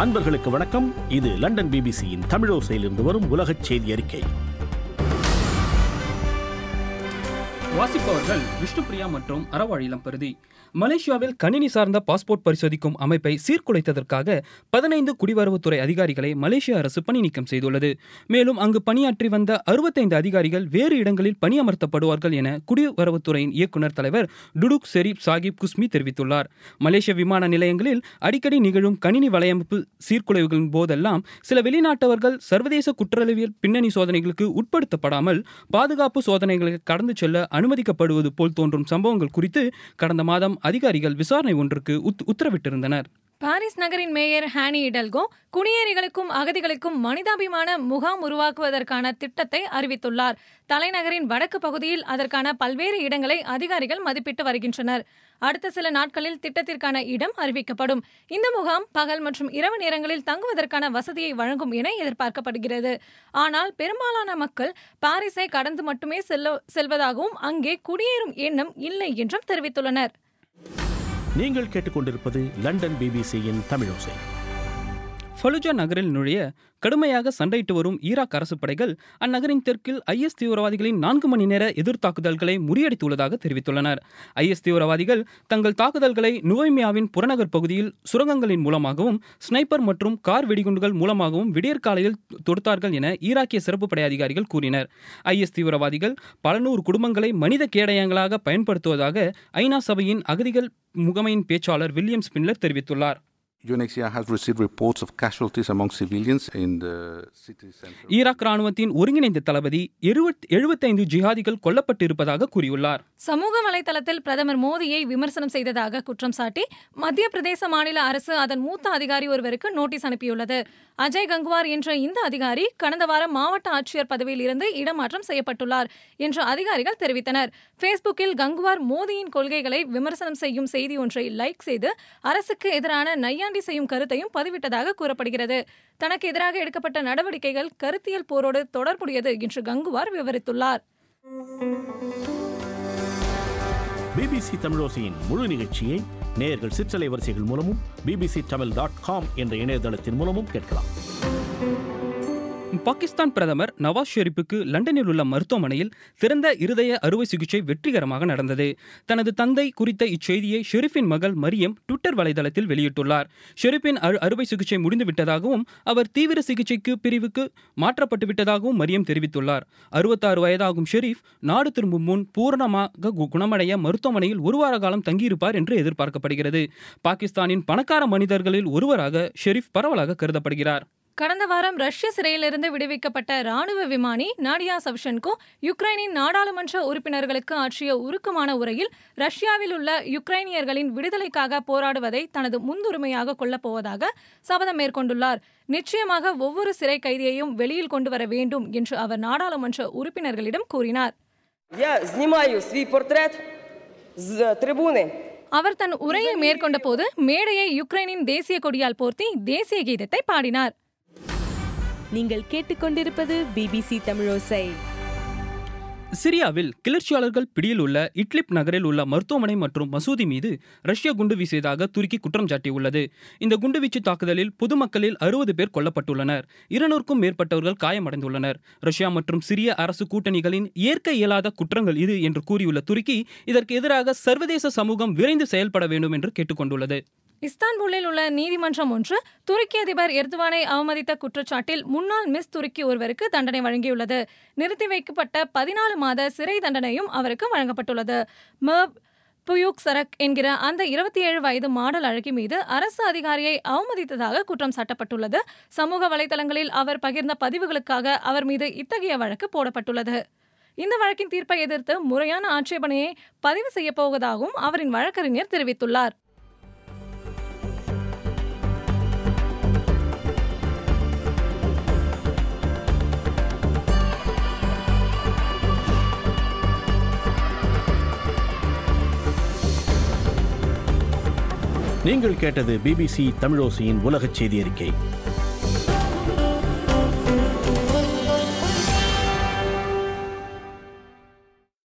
அன்பர்களுக்கு வணக்கம் இது லண்டன் பிபிசியின் தமிழோசையிலிருந்து வரும் உலகச் செய்தி அறிக்கை வாசிப்பவர்கள் விஷ்ணுபிரியா மற்றும் அறவாழிலம் பருதி மலேசியாவில் கணினி சார்ந்த பாஸ்போர்ட் பரிசோதிக்கும் அமைப்பை சீர்குலைத்ததற்காக பதினைந்து குடிவரவுத்துறை அதிகாரிகளை மலேசிய அரசு பணி நீக்கம் செய்துள்ளது மேலும் அங்கு பணியாற்றி வந்த அறுபத்தைந்து அதிகாரிகள் வேறு இடங்களில் பணியமர்த்தப்படுவார்கள் என குடிவரவுத்துறையின் இயக்குநர் தலைவர் டுடுக் செரீப் சாகிப் குஸ்மி தெரிவித்துள்ளார் மலேசிய விமான நிலையங்களில் அடிக்கடி நிகழும் கணினி வலையமைப்பு சீர்குலைவுகளின் போதெல்லாம் சில வெளிநாட்டவர்கள் சர்வதேச குற்றவியல் பின்னணி சோதனைகளுக்கு உட்படுத்தப்படாமல் பாதுகாப்பு சோதனைகளை கடந்து செல்ல அனுமதிக்கப்படுவது போல் தோன்றும் சம்பவங்கள் குறித்து கடந்த மாதம் அதிகாரிகள் விசாரணை ஒன்றுக்கு உத்- உத்தரவிட்டிருந்தனர் பாரிஸ் நகரின் மேயர் ஹானி இடல்கோ குடியேறிகளுக்கும் அகதிகளுக்கும் மனிதாபிமான முகாம் உருவாக்குவதற்கான திட்டத்தை அறிவித்துள்ளார் தலைநகரின் வடக்கு பகுதியில் அதற்கான பல்வேறு இடங்களை அதிகாரிகள் மதிப்பிட்டு வருகின்றனர் அடுத்த சில நாட்களில் திட்டத்திற்கான இடம் அறிவிக்கப்படும் இந்த முகாம் பகல் மற்றும் இரவு நேரங்களில் தங்குவதற்கான வசதியை வழங்கும் என எதிர்பார்க்கப்படுகிறது ஆனால் பெரும்பாலான மக்கள் பாரிஸை கடந்து மட்டுமே செல்ல செல்வதாகவும் அங்கே குடியேறும் எண்ணம் இல்லை என்றும் தெரிவித்துள்ளனர் நீங்கள் கேட்டுக்கொண்டிருப்பது லண்டன் பிபிசியின் தமிழோசை ஃபலுஜா நகரில் நுழைய கடுமையாக சண்டையிட்டு வரும் ஈராக் அரசு படைகள் அந்நகரின் தெற்கில் ஐஎஸ் தீவிரவாதிகளின் நான்கு மணி நேர எதிர் தாக்குதல்களை முறியடித்துள்ளதாக தெரிவித்துள்ளனர் ஐஎஸ் தீவிரவாதிகள் தங்கள் தாக்குதல்களை நுவைமியாவின் புறநகர் பகுதியில் சுரங்கங்களின் மூலமாகவும் ஸ்னைப்பர் மற்றும் கார் வெடிகுண்டுகள் மூலமாகவும் விடியற்காலையில் தொடுத்தார்கள் என ஈராக்கிய சிறப்பு படை அதிகாரிகள் கூறினர் ஐஎஸ் தீவிரவாதிகள் பல நூறு குடும்பங்களை மனித கேடயங்களாக பயன்படுத்துவதாக ஐநா சபையின் அகதிகள் முகமையின் பேச்சாளர் வில்லியம் ஸ்பின்லர் தெரிவித்துள்ளார் UNHCR has received reports of casualties among civilians in the city center. Iraq ராணுவத்தின் ஒருங்கிணைந்த தளபதி எழுபத் எழுபத்தைந்து ஜிஹாதிகள் கொல்லப்பட்டிருப்பதாக கூறியுள்ளார் சமூக வலைதளத்தில் பிரதமர் மோடியை விமர்சனம் செய்ததாக குற்றம் சாட்டி மத்திய பிரதேச மாநில அரசு அதன் மூத்த அதிகாரி ஒருவருக்கு நோட்டீஸ் அனுப்பியுள்ளது அஜய் கங்குவார் என்ற இந்த அதிகாரி கடந்த வாரம் மாவட்ட ஆட்சியர் பதவியில் இருந்து இடமாற்றம் செய்யப்பட்டுள்ளார் என்று அதிகாரிகள் தெரிவித்தனர் ஃபேஸ்புக்கில் கங்குவார் மோடியின் கொள்கைகளை விமர்சனம் செய்யும் செய்தி ஒன்றை லைக் செய்து அரசுக்கு எதிரான நையாண்டி செய்யும் கருத்தையும் பதிவிட்டதாக கூறப்படுகிறது தனக்கு எதிராக எடுக்கப்பட்ட நடவடிக்கைகள் கருத்தியல் போரோடு தொடர்புடையது என்று கங்குவார் விவரித்துள்ளார் பிபிசி தமிழோசையின் முழு நிகழ்ச்சியை நேயர்கள் சிற்றலை வரிசைகள் மூலமும் பிபிசி தமிழ் டாட் காம் என்ற இணையதளத்தின் மூலமும் கேட்கலாம் பாகிஸ்தான் பிரதமர் நவாஸ் ஷெரீப்புக்கு லண்டனில் உள்ள மருத்துவமனையில் சிறந்த இருதய அறுவை சிகிச்சை வெற்றிகரமாக நடந்தது தனது தந்தை குறித்த இச்செய்தியை ஷெரீஃபின் மகள் மரியம் ட்விட்டர் வலைதளத்தில் வெளியிட்டுள்ளார் ஷெரீப்பின் அறு அறுவை சிகிச்சை முடிந்து விட்டதாகவும் அவர் தீவிர சிகிச்சைக்கு பிரிவுக்கு மாற்றப்பட்டு விட்டதாகவும் மரியம் தெரிவித்துள்ளார் அறுபத்தாறு வயதாகும் ஷெரீப் நாடு திரும்பும் முன் பூரணமாக கு- குணமடைய மருத்துவமனையில் ஒரு வார காலம் தங்கியிருப்பார் என்று எதிர்பார்க்கப்படுகிறது பாகிஸ்தானின் பணக்கார மனிதர்களில் ஒருவராக ஷெரீப் பரவலாக கருதப்படுகிறார் கடந்த வாரம் ரஷ்ய சிறையிலிருந்து விடுவிக்கப்பட்ட ராணுவ விமானி நாடியா சவ்ஷென்கோ யுக்ரைனின் நாடாளுமன்ற உறுப்பினர்களுக்கு ஆற்றிய உருக்கமான உரையில் ரஷ்யாவில் உள்ள யுக்ரைனியர்களின் விடுதலைக்காக போராடுவதை தனது முன்னுரிமையாக கொள்ளப் போவதாக சபதம் மேற்கொண்டுள்ளார் நிச்சயமாக ஒவ்வொரு சிறை கைதியையும் வெளியில் கொண்டு வர வேண்டும் என்று அவர் நாடாளுமன்ற உறுப்பினர்களிடம் கூறினார் Я знімаю свій портрет з трибуни. அவர் தன் உரையை மேற்கொண்ட போது மேடையை யுக்ரைனின் தேசிய கொடியால் போர்த்தி தேசிய கீதத்தை பாடினார் நீங்கள் கேட்டுக்கொண்டிருப்பது பிபிசி தமிழோசை சிரியாவில் கிளர்ச்சியாளர்கள் பிடியில் உள்ள இட்லிப் நகரில் உள்ள மருத்துவமனை மற்றும் மசூதி மீது ரஷ்யா குண்டு வீசியதாக துருக்கி குற்றம் சாட்டியுள்ளது இந்த குண்டுவீச்சு தாக்குதலில் பொதுமக்களில் அறுபது பேர் கொல்லப்பட்டுள்ளனர் இருநூறுக்கும் மேற்பட்டவர்கள் காயமடைந்துள்ளனர் ரஷ்யா மற்றும் சிரிய அரசு கூட்டணிகளின் ஏற்க இயலாத குற்றங்கள் இது என்று கூறியுள்ள துருக்கி இதற்கு எதிராக சர்வதேச சமூகம் விரைந்து செயல்பட வேண்டும் என்று கேட்டுக்கொண்டுள்ளது இஸ்தான்புல்லில் உள்ள நீதிமன்றம் ஒன்று துருக்கி அதிபர் எர்துவானை அவமதித்த குற்றச்சாட்டில் முன்னாள் மிஸ் துருக்கி ஒருவருக்கு தண்டனை வழங்கியுள்ளது நிறுத்தி வைக்கப்பட்ட பதினாலு மாத சிறை தண்டனையும் அவருக்கு வழங்கப்பட்டுள்ளது மர்ப் புயூக் சரக் என்கிற அந்த இருபத்தி ஏழு வயது மாடல் அழகி மீது அரசு அதிகாரியை அவமதித்ததாக குற்றம் சாட்டப்பட்டுள்ளது சமூக வலைதளங்களில் அவர் பகிர்ந்த பதிவுகளுக்காக அவர் மீது இத்தகைய வழக்கு போடப்பட்டுள்ளது இந்த வழக்கின் தீர்ப்பை எதிர்த்து முறையான ஆட்சேபனையை பதிவு செய்யப் போவதாகவும் அவரின் வழக்கறிஞர் தெரிவித்துள்ளார் நீங்கள் கேட்டது பிபிசி தமிழோசையின் உலகச் செய்தி அறிக்கை